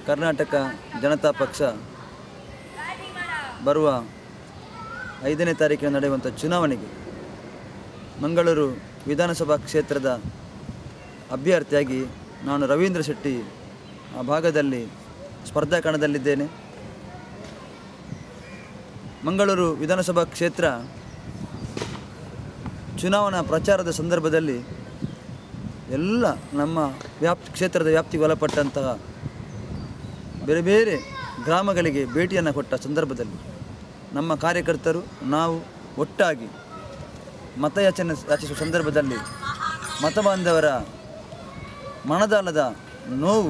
ಕರ್ನಾಟಕ ಜನತಾ ಪಕ್ಷ ಬರುವ ಐದನೇ ತಾರೀಕಿನ ನಡೆಯುವಂಥ ಚುನಾವಣೆಗೆ ಮಂಗಳೂರು ವಿಧಾನಸಭಾ ಕ್ಷೇತ್ರದ ಅಭ್ಯರ್ಥಿಯಾಗಿ ನಾನು ರವೀಂದ್ರ ಶೆಟ್ಟಿ ಆ ಭಾಗದಲ್ಲಿ ಸ್ಪರ್ಧಾ ಕಣದಲ್ಲಿದ್ದೇನೆ ಮಂಗಳೂರು ವಿಧಾನಸಭಾ ಕ್ಷೇತ್ರ ಚುನಾವಣಾ ಪ್ರಚಾರದ ಸಂದರ್ಭದಲ್ಲಿ ಎಲ್ಲ ನಮ್ಮ ವ್ಯಾಪ್ತಿ ಕ್ಷೇತ್ರದ ವ್ಯಾಪ್ತಿಗೆ ಒಳಪಟ್ಟಂತಹ ಬೇರೆ ಬೇರೆ ಗ್ರಾಮಗಳಿಗೆ ಭೇಟಿಯನ್ನು ಕೊಟ್ಟ ಸಂದರ್ಭದಲ್ಲಿ ನಮ್ಮ ಕಾರ್ಯಕರ್ತರು ನಾವು ಒಟ್ಟಾಗಿ ಮತಯಾಚನೆ ಯಾಚಿಸುವ ಸಂದರ್ಭದಲ್ಲಿ ಮತಬಾಂಧವರ ಮನದಾಳದ ನೋವು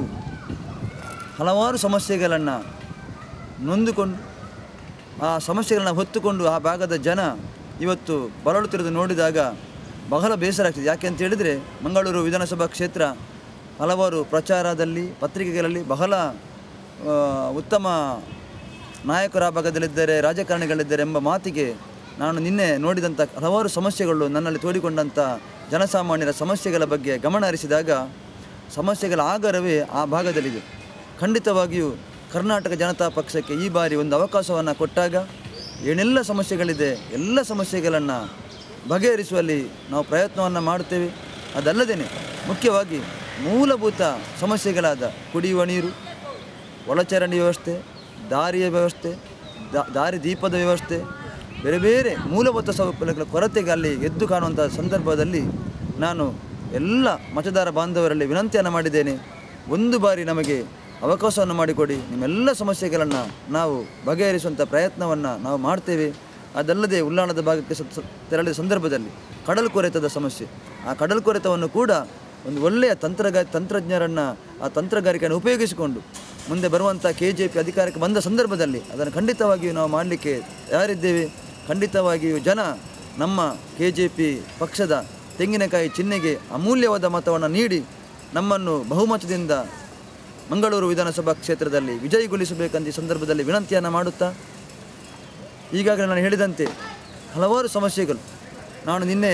ಹಲವಾರು ಸಮಸ್ಯೆಗಳನ್ನು ನೊಂದುಕೊಂಡು ಆ ಸಮಸ್ಯೆಗಳನ್ನು ಹೊತ್ತುಕೊಂಡು ಆ ಭಾಗದ ಜನ ಇವತ್ತು ಬಳಲುತ್ತಿರುವುದು ನೋಡಿದಾಗ ಬಹಳ ಬೇಸರ ಆಗ್ತದೆ ಯಾಕೆ ಅಂತ ಹೇಳಿದರೆ ಮಂಗಳೂರು ವಿಧಾನಸಭಾ ಕ್ಷೇತ್ರ ಹಲವಾರು ಪ್ರಚಾರದಲ್ಲಿ ಪತ್ರಿಕೆಗಳಲ್ಲಿ ಬಹಳ ಆ, ಉತ್ತಮ ನಾಯಕರು ಆ ಭಾಗದಲ್ಲಿದ್ದಾರೆ ರಾಜಕಾರಣಿಗಳಿದ್ದಾರೆ ಎಂಬ ಮಾತಿಗೆ ನಾನು ನಿನ್ನೆ ನೋಡಿದಂಥ ಹಲವಾರು ಸಮಸ್ಯೆಗಳು ನನ್ನಲ್ಲಿ ತೋಡಿಕೊಂಡಂಥ ಜನಸಾಮಾನ್ಯರ ಸಮಸ್ಯೆಗಳ ಬಗ್ಗೆ ಗಮನ ಹರಿಸಿದಾಗ ಸಮಸ್ಯೆಗಳ ಆಗರವೇ ಆ ಭಾಗದಲ್ಲಿದೆ ಖಂಡಿತವಾಗಿಯೂ ಕರ್ನಾಟಕ ಜನತಾ ಪಕ್ಷಕ್ಕೆ ಈ ಬಾರಿ ಒಂದು ಅವಕಾಶವನ್ನು ಕೊಟ್ಟಾಗ ಏನೆಲ್ಲ ಸಮಸ್ಯೆಗಳಿದೆ ಎಲ್ಲ ಸಮಸ್ಯೆಗಳನ್ನು ಬಗೆಹರಿಸುವಲ್ಲಿ ನಾವು ಪ್ರಯತ್ನವನ್ನು ಮಾಡುತ್ತೇವೆ ಅದಲ್ಲದೇ ಮುಖ್ಯವಾಗಿ ಮೂಲಭೂತ ಸಮಸ್ಯೆಗಳಾದ ಕುಡಿಯುವ ನೀರು ಒಳಚರಂಡಿ ವ್ಯವಸ್ಥೆ ದಾರಿಯ ವ್ಯವಸ್ಥೆ ದಾ- ದಾರಿ ದೀಪದ ವ್ಯವಸ್ಥೆ ಬೇರೆ ಬೇರೆ ಮೂಲಭೂತ ಸೌಕರ್ಯಗಳ ಕೊರತೆಗೆ ಅಲ್ಲಿ ಎದ್ದು ಕಾಣುವಂಥ ಸಂದರ್ಭದಲ್ಲಿ ನಾನು ಎಲ್ಲ ಮತದಾರ ಬಾಂಧವರಲ್ಲಿ ವಿನಂತಿಯನ್ನು ಮಾಡಿದ್ದೇನೆ ಒಂದು ಬಾರಿ ನಮಗೆ ಅವಕಾಶವನ್ನು ಮಾಡಿಕೊಡಿ ನಿಮ್ಮೆಲ್ಲ ಸಮಸ್ಯೆಗಳನ್ನು ನಾವು ಬಗೆಹರಿಸುವಂಥ ಪ್ರಯತ್ನವನ್ನು ನಾವು ಮಾಡ್ತೇವೆ ಅದಲ್ಲದೆ ಉಳ್ಳಾಣದ ಭಾಗಕ್ಕೆ ಸ- ಸ- ತೆರಳಿದ ಸಂದರ್ಭದಲ್ಲಿ ಕಡಲು ಕೊರೆತದ ಸಮಸ್ಯೆ ಆ ಕಡಲು ಕೊರೆತವನ್ನು ಕೂಡ ಒಂದು ಒಳ್ಳೆಯ ತಂತ್ರಗಾ ತಂತ್ರಜ್ಞರನ್ನು ಆ ತಂತ್ರಗಾರಿಕೆಯನ್ನು ಉಪಯೋಗಿಸಿಕೊಂಡು ಮುಂದೆ ಬರುವಂಥ ಕೆ ಜೆ ಪಿ ಅಧಿಕಾರಕ್ಕೆ ಬಂದ ಸಂದರ್ಭದಲ್ಲಿ ಅದನ್ನು ಖಂಡಿತವಾಗಿಯೂ ನಾವು ಮಾಡಲಿಕ್ಕೆ ತಯಾರಿದ್ದೇವೆ ಖಂಡಿತವಾಗಿಯೂ ಜನ ನಮ್ಮ ಕೆ ಜೆ ಪಿ ಪಕ್ಷದ ತೆಂಗಿನಕಾಯಿ ಚಿಹ್ನೆಗೆ ಅಮೂಲ್ಯವಾದ ಮತವನ್ನು ನೀಡಿ ನಮ್ಮನ್ನು ಬಹುಮತದಿಂದ ಮಂಗಳೂರು ವಿಧಾನಸಭಾ ಕ್ಷೇತ್ರದಲ್ಲಿ ವಿಜಯಗೊಳಿಸಬೇಕಂತ ಈ ಸಂದರ್ಭದಲ್ಲಿ ವಿನಂತಿಯನ್ನು ಮಾಡುತ್ತಾ ಈಗಾಗಲೇ ನಾನು ಹೇಳಿದಂತೆ ಹಲವಾರು ಸಮಸ್ಯೆಗಳು ನಾನು ನಿನ್ನೆ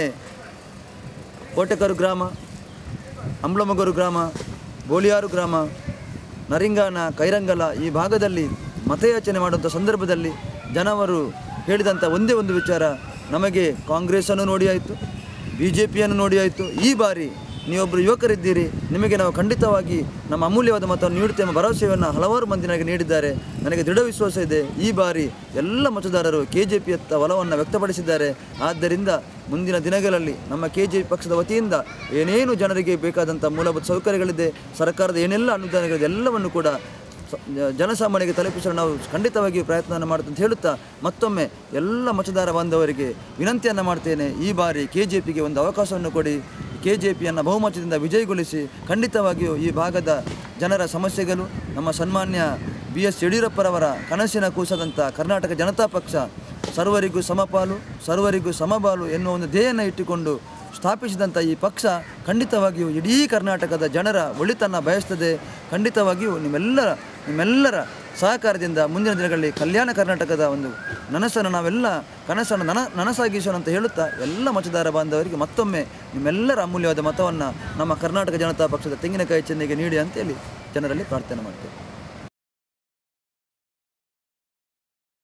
ಕೋಟೆಕರು ಗ್ರಾಮ ಅಂಬ್ಲಮಗರು ಗ್ರಾಮ ಬೋಳಿಯಾರು ಗ್ರಾಮ ನರಿಂಗಾನ ಕೈರಂಗಲ ಈ ಭಾಗದಲ್ಲಿ ಮತಯಾಚನೆ ಮಾಡುವಂಥ ಸಂದರ್ಭದಲ್ಲಿ ಜನವರು ಹೇಳಿದಂಥ ಒಂದೇ ಒಂದು ವಿಚಾರ ನಮಗೆ ಕಾಂಗ್ರೆಸ್ಸನ್ನು ನೋಡಿ ಆಯಿತು ಬಿ ಜೆ ಪಿಯನ್ನು ನೋಡಿ ಆಯಿತು ಈ ಬಾರಿ ನೀವೊಬ್ಬರು ಯುವಕರಿದ್ದೀರಿ ನಿಮಗೆ ನಾವು ಖಂಡಿತವಾಗಿ ನಮ್ಮ ಅಮೂಲ್ಯವಾದ ಮತವನ್ನು ನೀಡುತ್ತೇವೆ ಎಂಬ ಭರವಸೆಯನ್ನು ಹಲವಾರು ಮಂದಿ ನನಗೆ ನೀಡಿದ್ದಾರೆ ನನಗೆ ದೃಢ ವಿಶ್ವಾಸ ಇದೆ ಈ ಬಾರಿ ಎಲ್ಲ ಮತದಾರರು ಕೆ ಜೆ ಪಿಯತ್ತ ಒಲವನ್ನು ವ್ಯಕ್ತಪಡಿಸಿದ್ದಾರೆ ಆದ್ದರಿಂದ ಮುಂದಿನ ದಿನಗಳಲ್ಲಿ ನಮ್ಮ ಕೆ ಜೆ ಪಿ ಪಕ್ಷದ ವತಿಯಿಂದ ಏನೇನು ಜನರಿಗೆ ಬೇಕಾದಂಥ ಮೂಲಭೂತ ಸೌಕರ್ಯಗಳಿದೆ ಸರ್ಕಾರದ ಏನೆಲ್ಲ ಅನುದಾನಗಳಿದೆ ಎಲ್ಲವನ್ನು ಕೂಡ ಸ- ಜನಸಾಮಾನ್ಯರಿಗೆ ತಲುಪಿಸಲು ನಾವು ಖಂಡಿತವಾಗಿಯೂ ಪ್ರಯತ್ನವನ್ನು ಮಾಡುತ್ತೆ ಅಂತ ಹೇಳುತ್ತಾ ಮತ್ತೊಮ್ಮೆ ಎಲ್ಲ ಮತದಾರ ಬಾಂಧವರಿಗೆ ವಿನಂತಿಯನ್ನು ಮಾಡ್ತೇನೆ ಈ ಬಾರಿ ಕೆ ಜೆ ಪಿಗೆ ಒಂದು ಅವಕಾಶವನ್ನು ಕೊಡಿ ಕೆ ಜೆ ಪಿಯನ್ನು ಬಹುಮತದಿಂದ ವಿಜಯಗೊಳಿಸಿ ಖಂಡಿತವಾಗಿಯೂ ಈ ಭಾಗದ ಜನರ ಸಮಸ್ಯೆಗಳು ನಮ್ಮ ಸನ್ಮಾನ್ಯ ಬಿ ಎಸ್ ಯಡಿಯೂರಪ್ಪರವರ ಕನಸಿನ ಕೂಸದಂಥ ಕರ್ನಾಟಕ ಜನತಾ ಪಕ್ಷ ಸರ್ವರಿಗೂ ಸಮಪಾಲು ಸರ್ವರಿಗೂ ಸಮಬಾಲು ಎನ್ನುವ ಒಂದು ಧ್ಯೇಯನ ಇಟ್ಟುಕೊಂಡು ಸ್ಥಾಪಿಸಿದಂಥ ಈ ಪಕ್ಷ ಖಂಡಿತವಾಗಿಯೂ ಇಡೀ ಕರ್ನಾಟಕದ ಜನರ ಒಳಿತನ್ನು ಬಯಸ್ತದೆ ಖಂಡಿತವಾಗಿಯೂ ನಿಮ್ಮೆಲ್ಲರ ನಿಮ್ಮೆಲ್ಲರ ಸಹಕಾರದಿಂದ ಮುಂದಿನ ದಿನಗಳಲ್ಲಿ ಕಲ್ಯಾಣ ಕರ್ನಾಟಕದ ಒಂದು ನನಸನ್ನು ನಾವೆಲ್ಲ ಕನಸನ್ನು ನನ ನನಸಾಗಿಸೋಣ ಅಂತ ಹೇಳುತ್ತಾ ಎಲ್ಲ ಮತದಾರ ಬಾಂಧವರಿಗೆ ಮತ್ತೊಮ್ಮೆ ನಿಮ್ಮೆಲ್ಲರ ಅಮೂಲ್ಯವಾದ ಮತವನ್ನು ನಮ್ಮ ಕರ್ನಾಟಕ ಜನತಾ ಪಕ್ಷದ ತೆಂಗಿನಕಾಯಿ ಚಿಹ್ನೆಗೆ ನೀಡಿ ಅಂತೇಳಿ ಜನರಲ್ಲಿ ಪ್ರಾರ್ಥನೆ ಮಾಡ್ತೇವೆ